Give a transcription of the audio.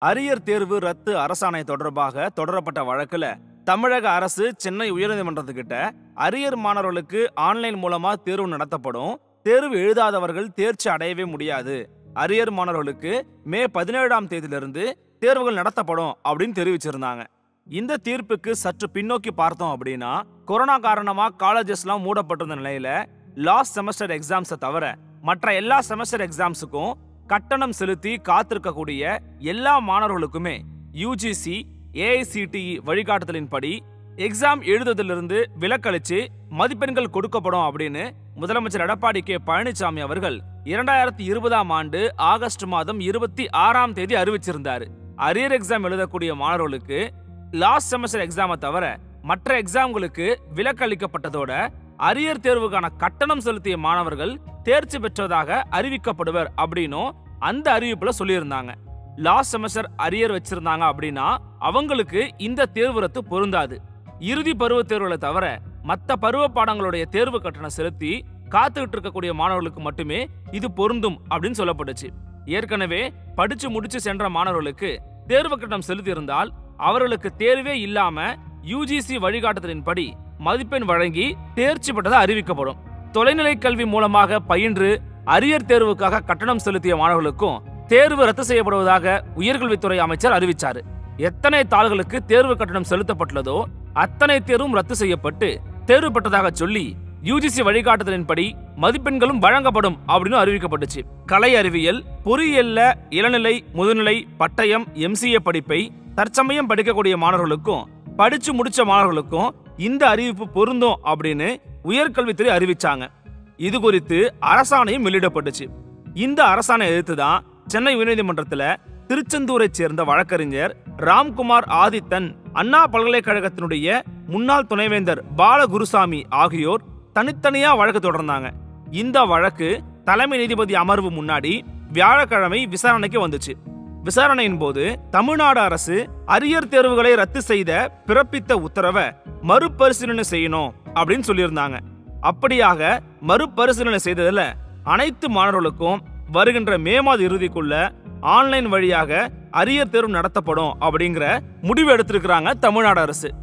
arrear தேர்வு ரத்து அரசாணை தொடர்பாக தொடரப்பட்ட வழக்குல தமிழக அரசு சென்னை உயர்நீதிமன்றத்துக்கிட்ட அரியர் மாணவர்களுக்கு ஆன்லைன் மூலமா தேர்வு நடத்தப்படும் தேர்வு எழுதாதவர்கள் தேர்ச்சி அடையவே முடியாது அரியர் மாணவர்களுக்கு மே பதினேழாம் தேதியிலிருந்து தேர்வுகள் நடத்தப்படும் அப்படின்னு தெரிவிச்சிருந்தாங்க இந்த தீர்ப்புக்கு சற்று பின்னோக்கி பார்த்தோம் அப்படின்னா கொரோனா காரணமா காலேஜஸ்லாம் மூடப்பட்டிருந்த நிலையில லாஸ்ட் செமஸ்டர் எக்ஸாம்ஸை தவிர மற்ற எல்லா செமஸ்டர் எக்ஸாம்ஸுக்கும் கட்டணம் செலுத்தி காத்திருக்கக்கூடிய எல்லா மாணவர்களுக்குமே யூஜிசி ஏஐசிடிஇ வழிகாட்டுதலின்படி எக்ஸாம் எழுதுவதிலிருந்து விலக்களிச்சு மதிப்பெண்கள் கொடுக்கப்படும் அப்படின்னு முதலமைச்சர் எடப்பாடி கே பழனிசாமி அவர்கள் இரண்டாயிரத்தி இருபதாம் ஆண்டு ஆகஸ்ட் மாதம் இருபத்தி ஆறாம் தேதி அறிவிச்சிருந்தாரு அரியர் எக்ஸாம் எழுதக்கூடிய மாணவர்களுக்கு லாஸ்ட் செமஸ்டர் எக்ஸாமை தவிர மற்ற எக்ஸாம்களுக்கு விலக்களிக்கப்பட்டதோட அரியர் தேர்வுக்கான கட்டணம் செலுத்திய மாணவர்கள் தேர்ச்சி பெற்றதாக அறிவிக்கப்படுவர் அப்படின்னும் அந்த அறிவிப்புல சொல்லியிருந்தாங்க லாஸ்ட் செமஸ்டர் அரியர் வச்சிருந்தாங்க அப்படின்னா அவங்களுக்கு இந்த தேர்வு ரத்து பொருந்தாது இறுதி பருவ தேர்வுகளை தவிர மற்ற பருவ பாடங்களுடைய தேர்வு கட்டணம் செலுத்தி காத்துக்கிட்டு இருக்கக்கூடிய மாணவர்களுக்கு மட்டுமே இது பொருந்தும் அப்படின்னு சொல்லப்பட்டுச்சு ஏற்கனவே படிச்சு முடிச்சு சென்ற மாணவர்களுக்கு தேர்வு கட்டணம் செலுத்தியிருந்தால் அவர்களுக்கு தேர்வே இல்லாம யூஜிசி வழிகாட்டுதலின்படி மதிப்பெண் வழங்கி தேர்ச்சி பெற்றதா அறிவிக்கப்படும் தொலைநிலை கல்வி மூலமாக பயின்று அரியர் தேர்வுக்காக கட்டணம் செலுத்திய மாணவர்களுக்கும் தேர்வு ரத்து செய்யப்படுவதாக உயர்கல்வித்துறை அமைச்சர் அறிவிச்சாரு எத்தனை தாள்களுக்கு தேர்வு கட்டணம் செலுத்தப்பட்டுள்ளதோ அத்தனை தேர்வும் ரத்து செய்யப்பட்டு தேர்வு பெற்றதாக சொல்லி யூஜிசி வழிகாட்டுதலின்படி மதிப்பெண்களும் வழங்கப்படும் அப்படின்னு அறிவிக்கப்பட்டுச்சு கலை அறிவியல் பொறியியல்ல இளநிலை முதுநிலை பட்டயம் எம்சிஏ படிப்பை தற்சமயம் படிக்கக்கூடிய மாணவர்களுக்கும் படிச்சு முடிச்ச மாணவர்களுக்கும் இந்த அறிவிப்பு பொருந்தும் அப்படின்னு உயர்கல்வித்துறை அறிவிச்சாங்க இது குறித்து அரசாணையும் வெளியிடப்பட்டுச்சு இந்த அரசாணை எதிர்த்து தான் சென்னை உயர்நீதிமன்றத்துல திருச்செந்தூரை சேர்ந்த வழக்கறிஞர் ராம்குமார் ஆதித்தன் அண்ணா பல்கலைக்கழகத்தினுடைய முன்னாள் துணைவேந்தர் பாலகுருசாமி ஆகியோர் தனித்தனியா வழக்கு தொடர்ந்தாங்க இந்த வழக்கு தலைமை நீதிபதி அமர்வு முன்னாடி வியாழக்கிழமை விசாரணைக்கு வந்துச்சு விசாரணையின் போது தமிழ்நாடு அரசு அரியர் தேர்வுகளை ரத்து செய்த பிறப்பித்த உத்தரவை மறுபரிசீலனை செய்யணும் அப்படின்னு சொல்லியிருந்தாங்க அப்படியாக மறுபரிசீலனை செய்ததுல அனைத்து மாணவர்களுக்கும் வருகின்ற மே மாத இறுதிக்குள்ள ஆன்லைன் வழியாக அரியர் தேர்வு நடத்தப்படும் அப்படிங்கிற முடிவு எடுத்திருக்கிறாங்க தமிழ்நாடு அரசு